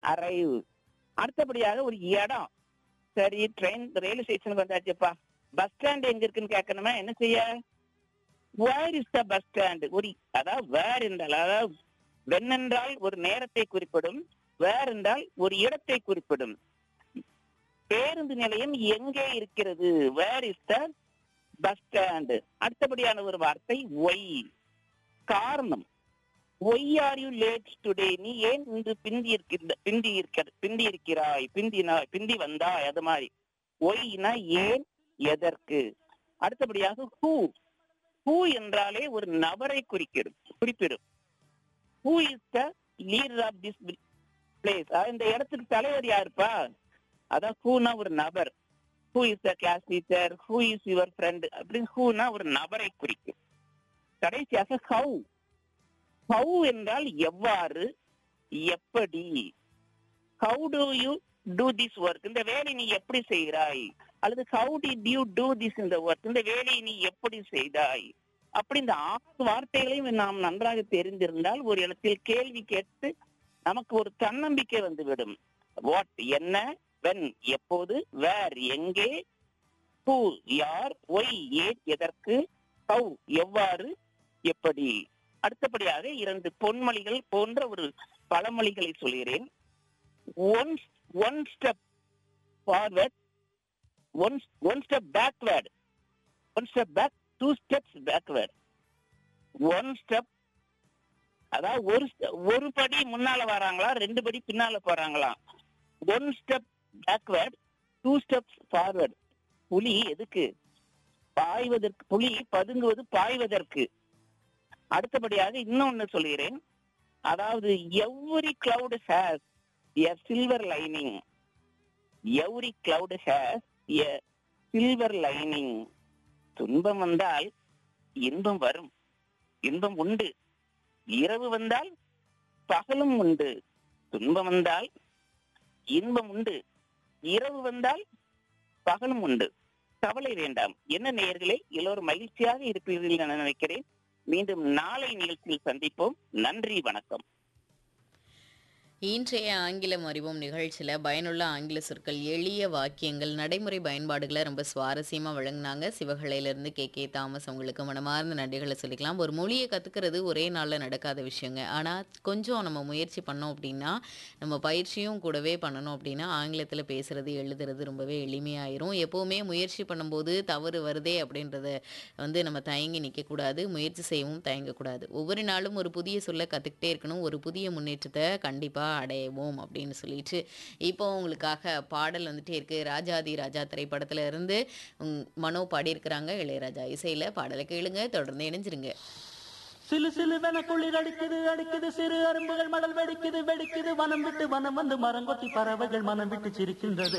arrive அடுத்தபடியாக ஒரு இடம் சரி ட்ரெயின் ரயில்வே ஸ்டேஷனுக்கு வந்தாச்சுப்பா பஸ் ஸ்டாண்ட் எங்க இருக்குன்னு கேட்கணுமா என்ன செய்ய where is the bus stand ஒரு அதாவது வேர் என்றால் அதாவது வென் என்றால் ஒரு நேரத்தை குறிப்பிடும் வேர் என்றால் ஒரு இடத்தை குறிப்பிடும் பேருந்து நிலையம் எங்கே இருக்கிறது where is the bus stand அடுத்தபடியான ஒரு வார்த்தை ஒய் காரணம் why are you late today நீ ஏன் இன்று பிந்தி இருக்கின்ற பிந்தி இருக்க பிந்தி இருக்கிறாய் பிந்தினா பிந்தி வந்தாய் அது மாதிரி ஒய்னா ஏன் எதற்கு அடுத்தபடியாக ஹூ ஹூ என்றாலே ஒரு நபரை குறிக்கிடும் குறிப்பிடும் who is the leader of this place இந்த இடத்துக்கு தலைவர் யாருப்பா அதான் ஹூனா ஒரு நபர் who is the class teacher who is your friend அப்படின்னு ஹூனா ஒரு நபரை குறிக்கும் கடைசியாக ஹவு ஹவு என்றால் எவ்வாறு எப்படி how do you do this work இந்த வேலையை நீ எப்படி செய்கிறாய் அல்லது how did you do this இந்த ஒர்க் இந்த வேலையை நீ எப்படி செய்தாய் அப்படி இந்த ஆறு வார்த்தைகளையும் நாம் நன்றாக தெரிந்திருந்தால் ஒரு இடத்தில் கேள்வி கேட்டு நமக்கு ஒரு தன்னம்பிக்கை வந்துவிடும் வாட் என்ன வென் எப்போது வேர் எங்கே ஹூ யார் ஒய் ஏன் எதற்கு ஹவு எவ்வாறு எப்படி அடுத்தபடியாக இரண்டு பொன்மொழிகள் போன்ற ஒரு பழமொழிகளை சொல்கிறேன் one one step forward one one step backward one step back two steps backward one step அதாவது ஒரு step- ஒரு படி முன்னால வராங்களா ரெண்டு படி பின்னால போறாங்களா one step backward two steps forward புலி எதுக்கு பாய்வதற்கு புலி பதுங்குவது பாய்வதற்கு அடுத்தபடியாக இன்னொன்னு சொல்கிறேன் அதாவது every cloud has a silver lining every cloud has a silver lining துன்பம் வந்தால் இன்பம் வரும் இன்பம் உண்டு இரவு வந்தால் பகலும் உண்டு துன்பம் வந்தால் இன்பம் உண்டு இரவு வந்தால் பகலும் உண்டு கவலை வேண்டாம் என்ன நேயர்களே எல்லோரும் மகிழ்ச்சியாக இருப்பீர்கள் என நினைக்கிறேன் மீண்டும் நாளை நிகழ்ச்சியில் சந்திப்போம் நன்றி வணக்கம் இன்றைய ஆங்கிலம் அறிவோம் நிகழ்ச்சியில் பயனுள்ள ஆங்கில சொற்கள் எளிய வாக்கியங்கள் நடைமுறை பயன்பாடுகளை ரொம்ப சுவாரஸ்யமாக வழங்கினாங்க சிவகலையிலேருந்து கே கே தாமஸ் உங்களுக்கு மனமார்ந்த நன்றிகளை சொல்லிக்கலாம் ஒரு மொழியை கற்றுக்கிறது ஒரே நாளில் நடக்காத விஷயங்க ஆனால் கொஞ்சம் நம்ம முயற்சி பண்ணோம் அப்படின்னா நம்ம பயிற்சியும் கூடவே பண்ணணும் அப்படின்னா ஆங்கிலத்தில் பேசுறது எழுதுறது ரொம்பவே எளிமையாயிரும் எப்போவுமே முயற்சி பண்ணும்போது தவறு வருதே அப்படின்றத வந்து நம்ம தயங்கி நிற்கக்கூடாது முயற்சி செய்யவும் தயங்கக்கூடாது ஒவ்வொரு நாளும் ஒரு புதிய சொல்ல கற்றுக்கிட்டே இருக்கணும் ஒரு புதிய முன்னேற்றத்தை கண்டிப்பாக அடைவோம் அப்படின்னு சொல்லிட்டு இப்போ உங்களுக்காக பாடல் வந்துட்டே இருக்கு ராஜாதி ராஜா திரைப்படத்துல இருந்து உம், மனோ பாடியிருக்கிறாங்க இளையராஜா இசையில் பாடலை கேளுங்க தொடர்ந்து இணைஞ்சிருங்க சிலு சிலுவென குளிர் அடிக்குது அடிக்குது சிறு அரும்புகள் மடல் வெடிக்குது வெடிக்குது வனம் விட்டு வனம் வந்து மரங்கொத்தி பறவைகள் மனம் விட்டு சிரிக்கின்றது